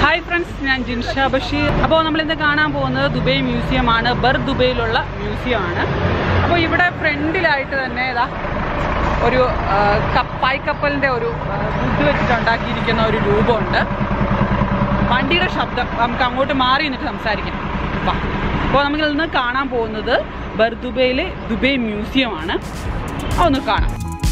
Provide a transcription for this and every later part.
hi friends ഞാൻ ജിൻഷ ബഷീർ അപ്പോൾ നമ്മൾ ഇന്ന് കാണാൻ പോകുന്നത് ദുബൈ മ്യൂസിയം ആണ് ബർ ദുബൈയിലുള്ള മ്യൂസിയം ആണ് അപ്പോൾ ഇവിടെ ഫ്രണ്ടിലായിട്ട് തന്നെ ഇതാ ഒരു ആ, കപ്പായ് കപ്പലിൻ്റെ ഒരു ഫുഡ് വെച്ചിട്ടുണ്ടാക്കിയിരിക്കുന്ന ഒരു രൂപമുണ്ട് വണ്ടിയുടെ ശബ്ദം നമുക്ക് അങ്ങോട്ട് മാറി നിന്നിട്ട് സംസാരിക്കാം വാ അപ്പോൾ നമുക്ക് ഇന്ന് കാണാൻ പോകുന്നത് ബർ ദുബൈയിലെ ദുബൈ മ്യൂസിയം ആണ് അതൊന്ന് കാണാം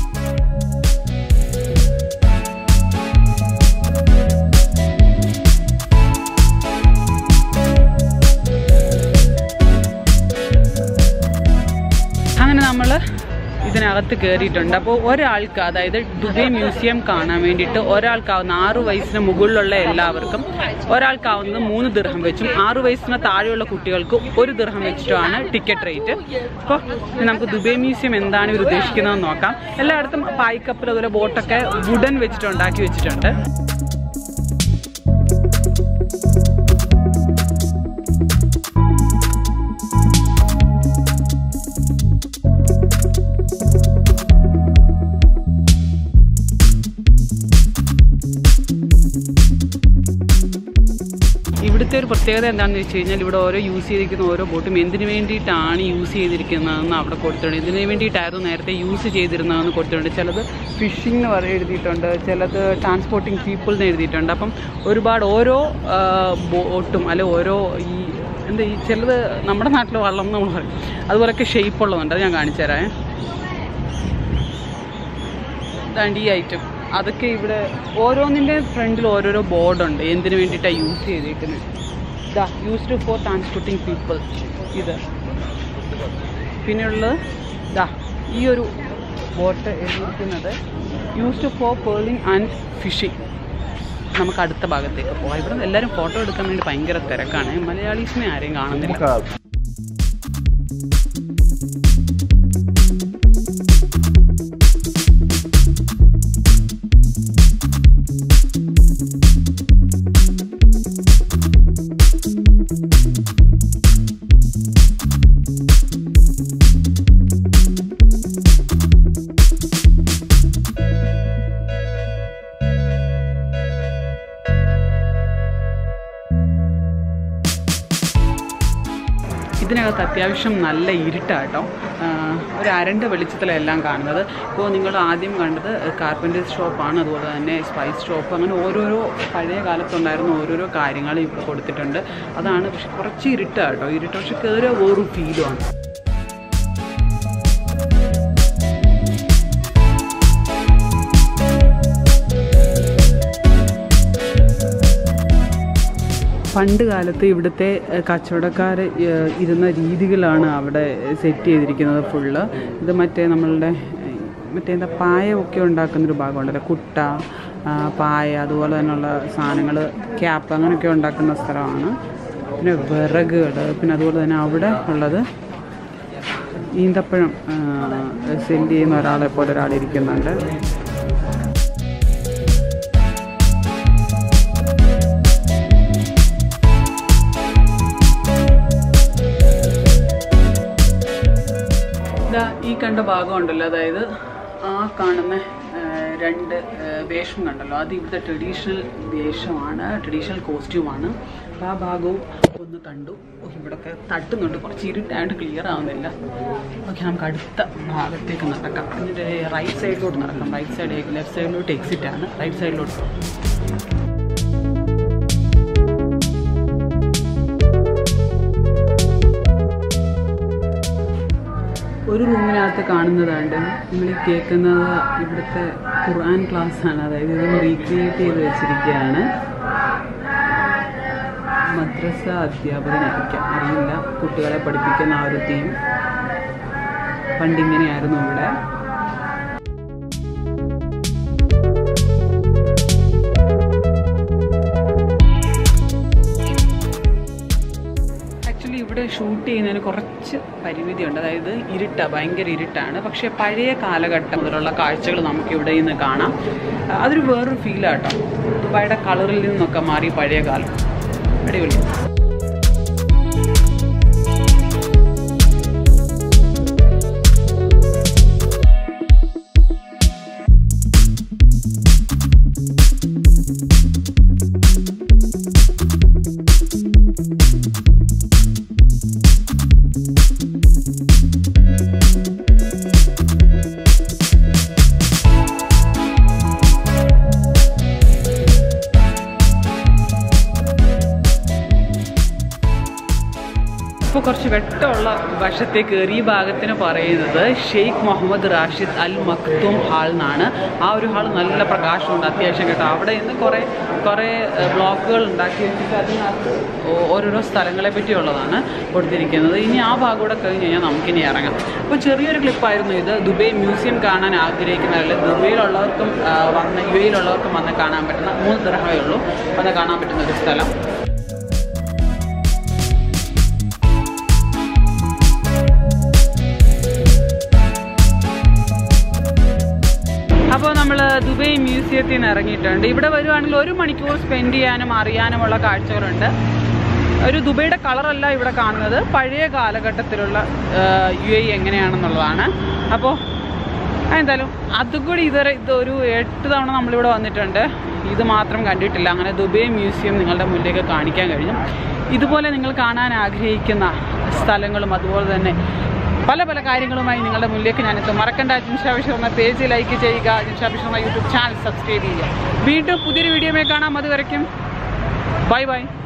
അങ്ങനെ നമ്മൾ ഇതിനകത്ത് കയറിയിട്ടുണ്ട് അപ്പോൾ ഒരാൾക്ക് അതായത് ദുബൈ മ്യൂസിയം കാണാൻ വേണ്ടിയിട്ട് ഒരാൾക്കാവുന്ന ആറു വയസ്സിന് മുകളിലുള്ള എല്ലാവർക്കും ഒരാൾക്കാവുന്നത് മൂന്ന് ദിർഹം വെച്ചും ആറു വയസ്സിന് താഴെയുള്ള കുട്ടികൾക്ക് ഒരു ദിർഹം വെച്ചിട്ടുമാണ് ടിക്കറ്റ് റേറ്റ് അപ്പോൾ നമുക്ക് ദുബൈ മ്യൂസിയം എന്താണ് ഇവർ ഉദ്ദേശിക്കുന്നതെന്ന് നോക്കാം എല്ലായിടത്തും പായ്ക്കപ്പൽ അതുപോലെ ബോട്ടൊക്കെ വുഡൻ വെച്ചിട്ട് ഉണ്ടാക്കി വെച്ചിട്ടുണ്ട് ഇവിടുത്തെ ഒരു പ്രത്യേകത എന്താണെന്ന് വെച്ച് കഴിഞ്ഞാൽ ഇവിടെ ഓരോ യൂസ് ചെയ്തിരിക്കുന്ന ഓരോ ബോട്ടും എന്തിനു വേണ്ടിയിട്ടാണ് യൂസ് ചെയ്തിരിക്കുന്നതെന്ന് അവിടെ കൊടുത്തിട്ടുണ്ട് ഇതിനു വേണ്ടിയിട്ടായിരുന്നു നേരത്തെ യൂസ് ചെയ്തിരുന്നതെന്ന് കൊടുത്തിട്ടുണ്ട് ചിലത് ഫിഷിംഗ് എന്ന് പറയും എഴുതിയിട്ടുണ്ട് ചിലത് ട്രാൻസ്പോർട്ടിങ് പീപ്പിൾ എന്ന് എഴുതിയിട്ടുണ്ട് അപ്പം ഒരുപാട് ഓരോ ആ, ബോട്ടും അല്ലെ ഓരോ ഈ എന്താ ഈ ചിലത് നമ്മുടെ നാട്ടിൽ വള്ളം എന്ന് നമ്മൾ പറയും അതുപോലൊക്കെ ഷേപ്പ് ഉള്ളതുണ്ട് അത് ഞാൻ കാണിച്ചു തരാം ഇതാണ്ട് ഈ ഐറ്റം അതൊക്കെ ഇവിടെ ഓരോന്നിൻ്റെ ഫ്രണ്ടിൽ ഓരോരോ ബോർഡുണ്ട് എന്തിനു വേണ്ടിയിട്ടാണ് യൂസ് ചെയ്തേക്കുന്നത് ഇതാ യൂസ്ഡ് ഫോർ ട്രാൻസ്പോർട്ടിങ് പീപ്പിൾ ഇത് പിന്നെയുള്ളത് ഇതാ ഈ ഒരു ബോട്ട് എഴുതിയിരിക്കുന്നത് used for pearling and fishing നമുക്ക് അടുത്ത ഭാഗത്തേക്ക് പോകാം ഇവിടെ എല്ലാവരും ഫോട്ടോ എടുക്കാൻ വേണ്ടി ഭയങ്കര തിരക്കാണ് മലയാളീസിനെ ആരെയും കാണുന്നില്ല ഇതിനകത്ത് അത്യാവശ്യം നല്ല ഇരുട്ടാട്ടോ ആഹ് ഒരു അരണ്ട വെളിച്ചത്തിലെല്ലാം കാണുന്നത് ഇപ്പോൾ നിങ്ങൾ ആദ്യം കണ്ടത് കാർപ്പൻറ്റേഴ്സ് ഷോപ്പാണ് അതുപോലെ തന്നെ സ്പൈസ് ഷോപ്പ് അങ്ങനെ ഓരോരോ പഴയ കാലത്തുണ്ടായിരുന്ന ഓരോരോ കാര്യങ്ങൾ ഇവിടെ കൊടുത്തിട്ടുണ്ട് അതാണ് പക്ഷെ കുറച്ച് ഇരുട്ടാട്ടോ ഇരുട്ട് പക്ഷെ കയറിയ വേറൊരു ഫീലുമാണ് പണ്ട് കാലത്ത് ഇവിടുത്തെ ഏഹ്, കച്ചവടക്കാർ ഏഹ്, ഇരുന്ന രീതികളാണ് അവിടെ സെറ്റ് ചെയ്തിരിക്കുന്നത് ഫുള്ള് ഇത് മറ്റേ നമ്മളുടെ ഏഹ്, മറ്റേ എന്താ പായ ഒക്കെ ഉണ്ടാക്കുന്നൊരു ഭാഗമുണ്ടല്ലോ കുട്ട ആ, പായ അതുപോലെ തന്നെയുള്ള സാധനങ്ങൾ ക്യാപ്പ് അങ്ങനെയൊക്കെ ഉണ്ടാക്കുന്ന സ്ഥലമാണ് പിന്നെ വിറകുകൾ പിന്നെ അതുപോലെ തന്നെ അവിടെ ഉള്ളത് ഈന്തപ്പഴം സെൻഡ് ചെയ്യുന്ന ഒരാളെ പോലെ ഒരാൾ ഇരിക്കുന്നുണ്ട് ഇതാ ഈ കണ്ട ഭാഗം ഉണ്ടല്ലോ അതായത് ആ കാണുന്ന ആ, രണ്ട് ആ, വേഷം കണ്ടല്ലോ അത് ഇവിടുത്തെ ട്രഡീഷണൽ വേഷമാണ് ട്രഡീഷണൽ കോസ്റ്റ്യൂമാണ് അപ്പോൾ ആ ഭാഗവും ഒന്ന് കണ്ടു ഓ, ഇവിടൊക്കെ തട്ടുന്നുണ്ട് കുറച്ച് ഇരുട്ടായിട്ട് ക്ലിയർ ആവുന്നില്ല ഓക്കെ നമുക്ക് അടുത്ത ഭാഗത്തേക്ക് നടക്കാം എന്നിട്ട് റൈറ്റ് സൈഡിലോട്ട് നടക്കാം റൈറ്റ് സൈഡ് ലെഫ്റ്റ് സൈഡിലോട്ട് എക്സിറ്റ് ആണ് റൈറ്റ് സൈഡിലോട്ട് ഒരു റൂമിനകത്ത് കാണുന്നതാണ്ട് നമ്മൾ കേൾക്കുന്നത് ഇവിടുത്തെ ഖുർആൻ ക്ലാസ് ആണ് അതായത് ഇത് റീക്രിയേറ്റ് ചെയ്ത് വെച്ചിരിക്കുകയാണ് മദ്രസ അധ്യാപകനായിരിക്കാം അറിയില്ല കുട്ടികളെ പഠിപ്പിക്കുന്ന ആ ഒരു തീം പണ്ടിങ്ങനെയായിരുന്നു ഇവിടെ ആക്ച്വലി ഇവിടെ ഷൂട്ട് ചെയ്യുന്നതിന് കുറച്ച് പരിമിതിയുണ്ട് അതായത് ഇരുട്ട ഭയങ്കര ഇരുട്ടാണ് പക്ഷേ പഴയ കാലഘട്ടം മുതലുള്ള കാഴ്ചകൾ നമുക്ക് ഇവിടെ നിന്ന് കാണാം ആ, അതൊരു വേറൊരു ഫീലാട്ടോ ദുബായിയുടെ കളറിൽ നിന്നൊക്കെ മാറി പഴയ കാലം അടിപൊളി ഇപ്പോൾ കുറച്ച് വെട്ടമുള്ള വശത്തേക്ക് കയറി ഈ ഭാഗത്തിന് പറയുന്നത് Sheikh Mohammed Rashid Al Maktoum Hall എന്നാണ് ആ ഒരു ഹാൾ നല്ല പ്രകാശമുണ്ട് അത്യാവശ്യം കേട്ടോ അവിടെ നിന്ന് കുറേ കുറേ ബ്ലോക്കുകൾ ഉണ്ടാക്കി വെച്ചിട്ട് അതിനകത്ത് ഓ- ഓരോരോ സ്ഥലങ്ങളെ പറ്റിയുള്ളതാണ് കൊടുത്തിരിക്കുന്നത് ഇനി ആ ഭാഗം കൂടെ കഴിഞ്ഞ് കഴിഞ്ഞാൽ നമുക്കിനി ഇറങ്ങാം അപ്പോൾ ചെറിയൊരു ക്ലിപ്പായിരുന്നു ഇത് ദുബൈ മ്യൂസിയം കാണാൻ ആഗ്രഹിക്കുന്നവരിൽ ദുബൈയിലുള്ളവർക്കും ആ, വന്ന് യു എയിലുള്ളവർക്കും വന്ന് കാണാൻ പറ്റുന്ന മൂന്ന് ദിർഹമേ ഉള്ളൂ വന്ന് കാണാൻ പറ്റുന്ന ഒരു സ്ഥലം അപ്പോൾ നമ്മൾ ദുബൈ മ്യൂസിയത്തിൽ നിന്ന് ഇറങ്ങിയിട്ടുണ്ട് ഇവിടെ വരുവാണെങ്കിൽ ഒരു മണിക്കൂർ സ്പെൻഡ് ചെയ്യാനും അറിയാനുമുള്ള കാഴ്ചകളുണ്ട് ഒരു ദുബൈയുടെ കളറല്ല ഇവിടെ കാണുന്നത് പഴയ കാലഘട്ടത്തിലുള്ള യു എ എങ്ങനെയാണെന്നുള്ളതാണ് അപ്പോൾ എന്തായാലും അതുകൂടി ഇതുവരെ ഇതൊരു എട്ട് തവണ നമ്മളിവിടെ വന്നിട്ടുണ്ട് ഇത് മാത്രം കണ്ടിട്ടില്ല അങ്ങനെ ദുബൈ മ്യൂസിയം നിങ്ങളുടെ മുന്നിലേക്ക് കാണിക്കാൻ കഴിഞ്ഞു ഇതുപോലെ നിങ്ങൾ കാണാൻ ആഗ്രഹിക്കുന്ന സ്ഥലങ്ങളും അതുപോലെ തന്നെ പല പല കാര്യങ്ങളുമായി നിങ്ങളുടെ മുന്നിലേക്ക് ഞാനെത്തും മറക്കണ്ട ജിൻഷാ വിഷർമ്മ പേജ് ലൈക്ക് ചെയ്യുക Jinsha Visharma YouTube channel subscribe ചെയ്യുക വീണ്ടും പുതിയൊരു വീഡിയോയിൽ കാണാം അതുവരയ്ക്കും ബൈ ബൈ